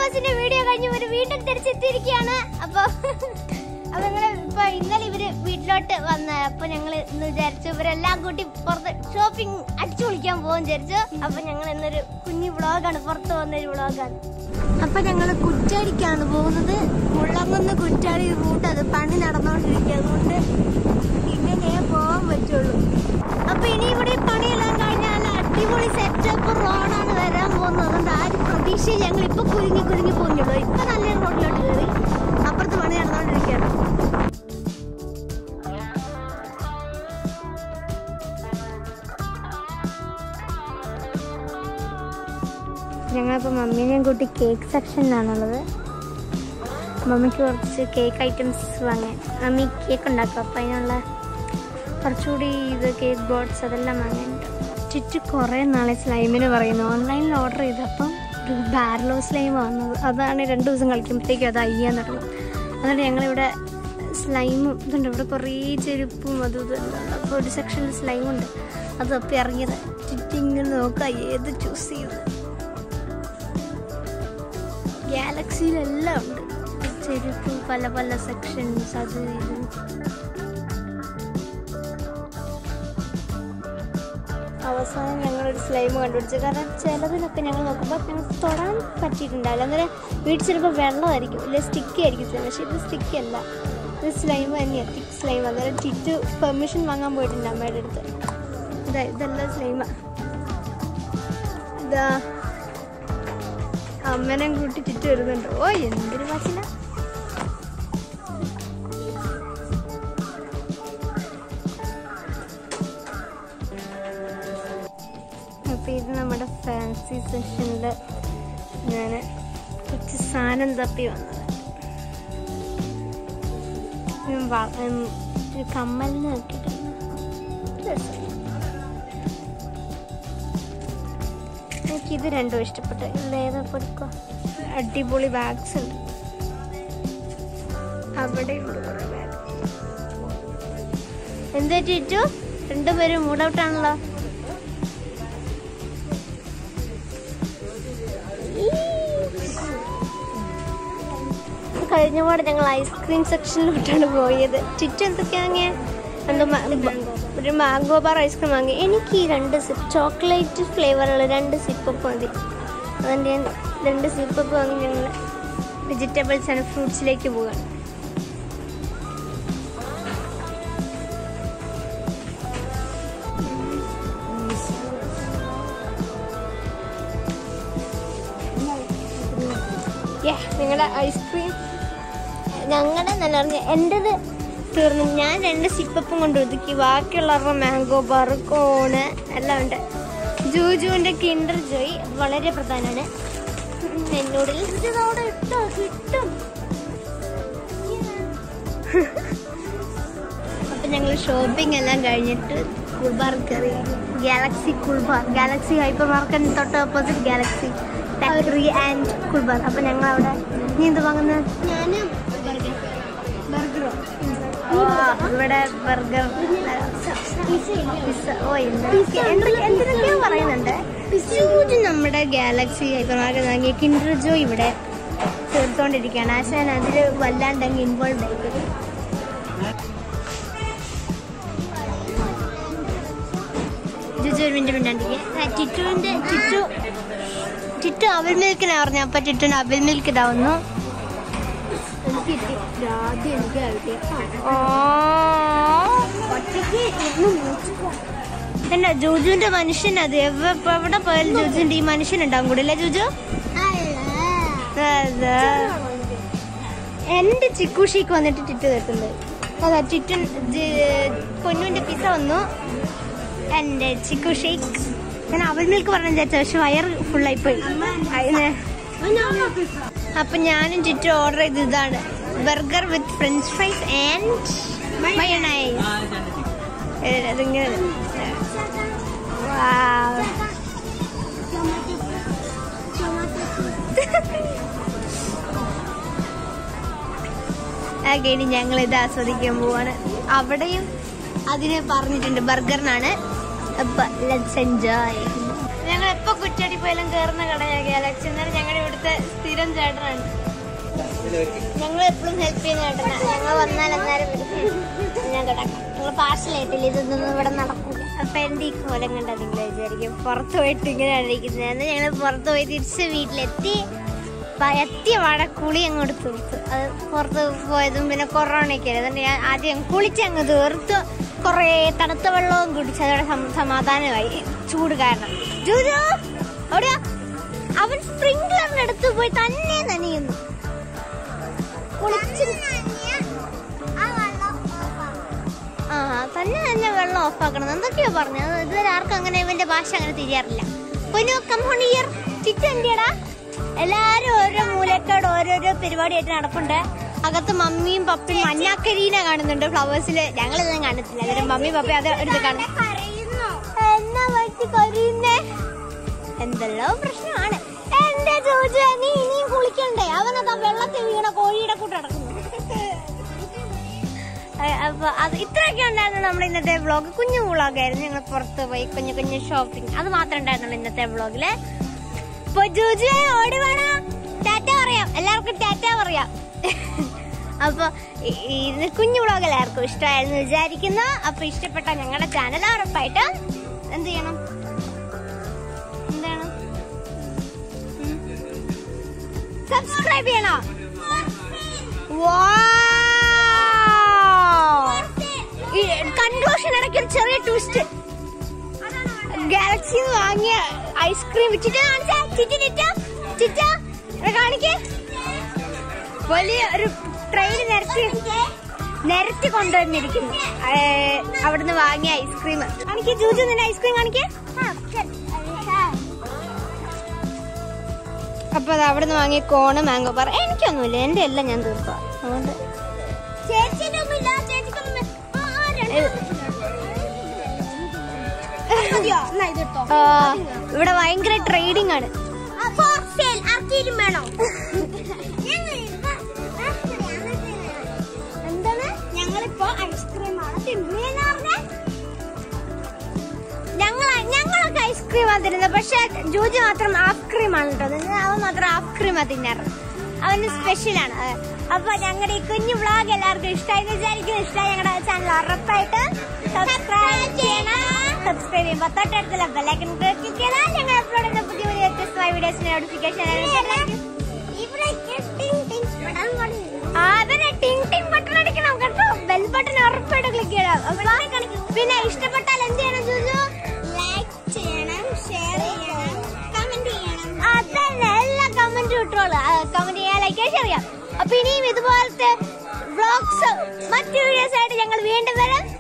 ബസിന്റെ വീഡിയോ കഴിഞ്ഞ് ഇവര് വീണ്ടും തിരിച്ചെത്തിയിരിക്കുകയാണ് അപ്പൊ അപ്പൊ ഞങ്ങള് ഇപ്പൊ ഇന്നലെ ഇവര് വീട്ടിലോട്ട് വന്ന അപ്പൊ ഞങ്ങൾ ഇന്ന് വിചാരിച്ചു ഇവരെല്ലാം കൂട്ടി പുറത്ത് ഷോപ്പിംഗ് അടിച്ചു പൊളിക്കാൻ പോകും വിചാരിച്ചു അപ്പൊ ഞങ്ങൾ ഇന്നൊരു കുഞ്ഞു വ്ളോഗാണ് പുറത്ത് വന്ന ഒരു വ്ളോഗാണ് അപ്പൊ ഞങ്ങള് കുറ്റാടിക്കാണ് പോകുന്നത് മുള്ളങ്ങുന്ന് കുറ്റാടി റൂട്ട് അത് പണി നടന്നുകൊണ്ടിരിക്കുക അതുകൊണ്ട് ഇങ്ങനെ പോകാൻ പറ്റുള്ളൂ അപ്പൊ ഇനി ഇവിടെ ഈ പണിയെല്ലാം കഴിഞ്ഞാൽ അടിപൊളി സെറ്റപ്പ് റോഡാണ് വരാൻ പോകുന്നത് അതുകൊണ്ട് ആരും പ്രതീക്ഷയിൽ ഞങ്ങൾ ഇപ്പൊ കുരുങ്ങി കുരുങ്ങി പോകുന്നുള്ളൂ ഇപ്പൊ നല്ല റോഡിലോട്ട് കയറി അപ്പുറത്ത് പണി നടന്നുകൊണ്ടിരിക്കുകയാണ് ഞങ്ങളിപ്പോൾ മമ്മീനെയും കൂട്ടി കേക്ക് സെക്ഷനിലാണുള്ളത് മമ്മിക്ക് കുറച്ച് കേക്ക് ഐറ്റംസ് വാങ്ങാൻ മമ്മി കേക്ക് ഉണ്ടാക്കും അപ്പം അതിനുള്ള കുറച്ചുകൂടി ഇത് കേക്ക് ബോർഡ്സ് അതെല്ലാം വാങ്ങാനുണ്ട് ചുറ്റു കുറേ നാളെ സ്ലൈമിന് പറയുന്നു ഓൺലൈനിൽ ഓർഡർ ചെയ്തപ്പം ഒരു ബാരലോ സ്ലൈം വന്നത് അതാണ് രണ്ട് ദിവസം കളിക്കുമ്പോഴത്തേക്കും അത് അയ്യാൻ തുടങ്ങും അതുകൊണ്ട് ഞങ്ങളിവിടെ സ്ലൈമും ഇതുണ്ട് ഇവിടെ കുറേ ചെരുപ്പും അതും ഇതും എല്ലാം അപ്പോൾ ഒരു സെക്ഷനിൽ സ്ലൈമുണ്ട് അത് അപ്പം ഇറങ്ങിയത് ചുറ്റിങ്ങനെ നോക്കുക ഏത് ചൂസ് ചെയ്യുന്നത് ഗാലക്സിയിലെല്ലാം ഉണ്ട് ചെരുപ്പ് പല പല സെക്ഷൻസ് അത് ഇത് അവസാനം ഞങ്ങളൊരു സ്ലൈം കണ്ടുപിടിച്ചു കാരണം ചിലതിലൊക്കെ ഞങ്ങൾ നോക്കുമ്പോൾ ഞങ്ങൾക്ക് തൊടാൻ പറ്റിയിട്ടുണ്ടാവില്ല അന്നേരം വീട്ടിൽ ചിലപ്പോൾ വെള്ളമായിരിക്കും ഇല്ല സ്റ്റിക്കി ആയിരിക്കും slime. പക്ഷേ ഇത് സ്റ്റിക്കി അല്ല ഇത് സ്ലൈം തന്നെയാണ് തിക്ക് സ്ലൈം അന്നേരം ചിറ്റ് പെർമിഷൻ വാങ്ങാൻ പോയിട്ടുണ്ട് അമ്മയുടെ അടുത്ത് ഇതാ ഇതെല്ലാം സ്ലൈമാ ഇതാ അമ്മനെ കൂട്ടി ചുറ്റും വരുന്നുണ്ട് ഓ എന്തൊരു വാച്ചില അപ്പൊ ഇത് നമ്മുടെ ഫാൻസി സെഷനിൽ ഞാൻ കുറച്ച് സാധനം തപ്പി വന്നത് ഞാൻ വ- ഉം, ഒരു കമ്മലിന് നോക്കിയിട്ടുണ്ട് രസം. എനിക്കിത് രണ്ടും ഇഷ്ടപ്പെട്ടു ഇതിലേതാ കൊടുക്കുക അടിപൊളി ബാഗ്സ് ഉണ്ട് അവിടെ ഉണ്ട് കുറേ ബാഗ് എന്താ ചുറ്റു രണ്ടുപേരും മൂഡ് ഔട്ട് ആണല്ലോ കഴിഞ്ഞ പാട് ഞങ്ങൾ ഐസ്ക്രീം സെക്ഷനിലോട്ടാണ് പോയത് ചുറ്റും എന്തൊക്കെയാ വാങ്ങിയ എന്തോ മ- ഒരു മാംഗോ ബാർ ഐസ്ക്രീം വാങ്ങി എനിക്ക് ഈ രണ്ട് സിപ്പ് ചോക്ലേറ്റ് ഫ്ലേവറുള്ള രണ്ട് സിപ്പപ്പ് മതി അതുകൊണ്ട് ഞാൻ രണ്ട് സിപ്പപ്പ് വാങ്ങി ഞങ്ങൾ വെജിറ്റബിൾസ് ആൻഡ് ഫ്രൂട്ട്സിലേക്ക് പോകാം നിങ്ങളുടെ ഐസ്ക്രീം ഞങ്ങളുടെ നല്ല പറഞ്ഞ എൻ്റെത് തീർന്നു ഞാൻ രണ്ട് സിപ്പപ്പും കൊണ്ട് ഒതുക്കി ബാക്കിയുള്ളവരുടെ മാംഗോ ബാർ കോണ് എല്ലാം ഉണ്ട് ജൂജുവിൻ്റെ കിൻഡർ ജോയ് വളരെ പ്രധാനമാണ് എന്നോട് അവിടെ ഇട്ടോ കിട്ടും അപ്പൊ ഞങ്ങൾ ഷോപ്പിംഗ് എല്ലാം കഴിഞ്ഞിട്ട് കുൾബാർ കയറി ഗാലക്സി കുൾബാർ ഗാലക്സി ഹൈപ്പർ മാർക്കറ്റിന് തൊട്ട് opposite Galaxy factory and cool bar അപ്പൊ ഞങ്ങൾ അവിടെ നീ എന്ത് വാങ്ങുന്നത് ഞാനും ബർഗറോ ഇവിടെ ബർഗർ പിസ്സ ഓ എന്തൊക്കെ എന്തൊക്കെ- എന്തൊക്കെയോ പറയുന്നുണ്ട് ജൂജ് നമ്മുടെ ഗാലക്സി ഹൈപ്പർ മാർക്കറ്റ് വാങ്ങിയ കിൻഡർ ജോ ഇവിടെ ചേർത്തോണ്ടിരിക്കുകയാണ് ആശാൻ അതിൽ വല്ലാണ്ട് അങ്ങ് ഇൻവോൾവ് ആയിപ്പോയി ജുജു ഒരു മിനിറ്റ് മിണ്ടാണ്ടിരിക്കുക ടിറ്റുവിന്റെ ടിറ്റു ടിറ്റു അവൽ മിൽക്കിനാ പറഞ്ഞ അപ്പൊ ടിറ്റുവിന് അവൽ മിൽക്ക് ഇതാവുന്നു എന്നാ ജൂജുവിന്റെ മനുഷ്യൻ അത് എവ- ഇപ്പൊ എവിടെ പോയാലും ജൂജുവിന്റെ ഈ മനുഷ്യൻ ഉണ്ടാവും കൂടെ അല്ലേ ജൂജു അതാ. എന്റെ ചിക്കു ഷീക്ക് വന്നിട്ട് ടിറ്റു തരുന്നത് അതാ ടിറ്റു പൊന്നുവിന്റെ പിസ വന്നു എന്റെ ചിക്കു ഷേക്ക് ഞാൻ അവൽ മിൽക്ക് പറഞ്ഞു വിചാരിച്ചു പക്ഷെ വയർ ഫുള്ളായി പോയി അതിന് അപ്പൊ ഞാനും ചുറ്റും ഓർഡർ ചെയ്ത് ഇതാണ് burger with french fries and mayonnaise അതിങ്ങനെ Wow. ഓക്കെ ഇനി ഞങ്ങൾ ഇത് ആസ്വദിക്കാൻ പോവാണ് അവിടെയും അതിന് പറഞ്ഞിട്ടുണ്ട് ബർഗറിനാണ് അപ്പൊ ലെറ്റ്സ് എൻജോയ് ഞങ്ങൾ എപ്പോ കുറ്റടി പോയാലും കേറുന്ന കടയാണ് ഗാലക്സി എന്നാലും ഞങ്ങളുടെ ഇവിടുത്തെ സ്ഥിരം ചേട്ടനാണ് ഞങ്ങൾ എപ്പോഴും ഹെൽപ്പ് ചെയ്യുന്ന ചേട്ടനാ ഞങ്ങൾ വന്നാൽ എന്നാലും വരും. ഞാൻ കിടക്കാം ഞങ്ങൾ പാർസൽ ആയിട്ടില്ല ഇതൊന്നും ഇവിടെ നടക്കൂല അപ്പൊ എന്റെ ഈ കോലം കണ്ടാ നിങ്ങൾ വിചാരിക്കും പുറത്ത് പോയിട്ട് ഇങ്ങനെയാണ് ഇരിക്കുന്നത് എന്നാൽ ഞങ്ങൾ പുറത്ത് പോയി തിരിച്ച് വീട്ടിലെത്തി പ- എത്തിയ പാടെ കുളി അങ്ങോട്ട് തീർത്തു അത് പുറത്ത് പോയതും പിന്നെ കൊറോണയൊക്കെ അതുകൊണ്ട് ഞാൻ ആദ്യം കുളിച്ച് അങ്ങ് തീർത്തു കുറേ തണുത്ത വെള്ളവും കുടിച്ച് അതോടെ സം- സമാധാനമായി ചൂട് കാരണം ജൂജു എവിടെയാ അവൻ സ്പ്രിംഗ്ലറിന്റെ അടുത്ത് പോയി തന്നെ നനയുന്നു കുളിച്ച് ആ തന്നെ തന്നെ വെള്ളം ഓഫാക്കണം എന്തൊക്കെയോ പറഞ്ഞു അത് ഇതുവരെ ആർക്കും അങ്ങനെ ഇവന്റെ ഭാഷ അങ്ങനെ തിരിയാറില്ല പൊന്നു കമ്പോണിയർ ചിറ്റ എന്തിയടാ എല്ലാരും ഓരോ മൂലക്കാട് ഓരോരോ പരിപാടിയായിട്ട് നടപ്പുണ്ട് അകത്ത് മമ്മിയും പപ്പയും മഞ്ഞാക്കരിനെ കാണുന്നുണ്ട് ഫ്ലവേഴ്സില് ഞങ്ങൾ ഇതൊന്നും കാണത്തില്ല അന്നേരം മമ്മി പപ്പയും അത് എടുത്ത് കാണും എന്നാ പറ്റി കരയുന്നേ എന്തെല്ലോ പ്രശ്നമാണ് എന്റെ ചോദിച്ച നീ ഇനിയും കുളിക്കണ്ടേ അവനതാ വെള്ളത്തിൽ വീണ കോഴിയുടെ കൂട്ട് നടക്കുന്നു അഹ് അപ്പൊ അത് ഇത്രയൊക്കെ ഉണ്ടായിരുന്നു നമ്മുടെ ഇന്നത്തെ വ്ളോഗ് കുഞ്ഞു വ്ളോഗായിരുന്നു ഞങ്ങൾ പുറത്ത് പോയി കുഞ്ഞു കുഞ്ഞു ഷോപ്പിംഗ് അത് മാത്രമേ ഉണ്ടായിരുന്നുള്ളൂ ഇന്നത്തെ വ്ളോഗില് ഇപ്പൊ ജൂജുവെ ഓടി വേണം ടാറ്റ പറയാം എല്ലാവർക്കും ടാറ്റ പറയാം അപ്പൊ ഈ- ഈ ഇത് കുഞ്ഞു വ്ളോഗ് എല്ലാവർക്കും ഇഷ്ടമായിരുന്നു വിചാരിക്കുന്നു അപ്പൊ ഇഷ്ടപ്പെട്ട ഞങ്ങളുടെ ചാനൽ ഉറപ്പായിട്ട് എന്ത് ചെയ്യണം എന്താണ് സബ്സ്ക്രൈബ് ചെയ്യണോ കൺക്ലൂഷൻ ഇടയ്ക്ക് ഒരു ചെറിയ ട്വിസ്റ്റ് ഗാലക്സി വാങ്ങിയ ഐസ്ക്രീം ചിറ്റ കാണിച്ചാ ചിറ്റ ചിറ്റ ചിറ്റ ഇവിടെ കാണിക്കേ വലിയ ഒരു ട്രെയിൻ നിരത്തി നിരത്തി കൊണ്ടുവന്നിരിക്കുന്നു ഏ, അവിടുന്ന് വാങ്ങിയ ഐസ്ക്രീം കാണിക്കേ ജൂജു നിന്റെ ഐസ്ക്രീം കാണിക്കേ അപ്പൊ അത് അവിടുന്ന് വാങ്ങിയ കോണ് മാംഗോ പറ എനിക്കൊന്നുമില്ല എന്റെ എല്ലാം ഞാൻ തീർക്കുക അതുകൊണ്ട് ആ, ഇവിടെ ഭയങ്കര ട്രേഡിംഗ് ആണ് എന്താണ് ഞങ്ങളിപ്പോ ഐസ്ക്രീമാണ് തിന്നേന്ന് പറഞ്ഞ ഞങ്ങൾ ഞങ്ങളൊക്കെ ഐസ്ക്രീം ആണ് തരുന്നത് പക്ഷെ ജൂജി മാത്രം ഹാഫ് ക്രീം ആണ് കേട്ടോ തിന്നുന്നത്. അവൻ മാത്രം ഹാഫ് ക്രീം ആ തിന്നാറ് അവന് സ്പെഷ്യൽ ആണ് അത്. അപ്പൊ ഞങ്ങളുടെ ഈ കുഞ്ഞു വ്ളോഗ് എല്ലാവർക്കും ഇഷ്ടമായി വിചാരിക്കുന്നു ഇഷ്ടമായി ഞങ്ങളുടെ ചാനൽ ഉറപ്പായിട്ട് സബ്സ്ക്രൈബ് ചെയ്യണം സബ്സ്ക്രൈബ് ചെയ്യുമ്പോൾ തൊട്ടടുത്തുള്ള ബെല്ലൈക്കൺ ക്ലിക്ക് ചെയ്താൽ ഞങ്ങൾ അപ്ലോഡ് ചെയ്യുന്ന പുതിയ പുതിയ വ്യത്യസ്തമായ വീഡിയോസിന്റെ നോട്ടിഫിക്കേഷൻ ഇവിടെ ടിങ് ടിങ് ഇവിടാൻ പാടില്ല. അതിനെ ടിങ് ടിങ് ബട്ടൺ അടിക്കണം കേട്ടോ ബെൽ ബട്ടൺ ഉറപ്പായിട്ട് ക്ലിക്ക് ചെയ്യണം അപ്പൊ പിന്നെ ഇഷ്ടപ്പെട്ടാൽ എന്ത് ചെയ്യണം ജൂജു ലൈക്ക് ചെയ്യണം ഷെയർ ചെയ്യണം കമന്റ് ചെയ്യണം അതല്ല എല്ലാ കമന്റും ഇട്ടോളൂ കമന്റ് ചെയ്യാൻ ലൈക്ക് ഷെയർ ചെയ്യാം അപ്പൊ ഇനിയും ഇതുപോലത്തെ വ്ളോഗ്സ് മറ്റു വീഡിയോസ് ആയിട്ട് ഞങ്ങൾ വീണ്ടും വരാം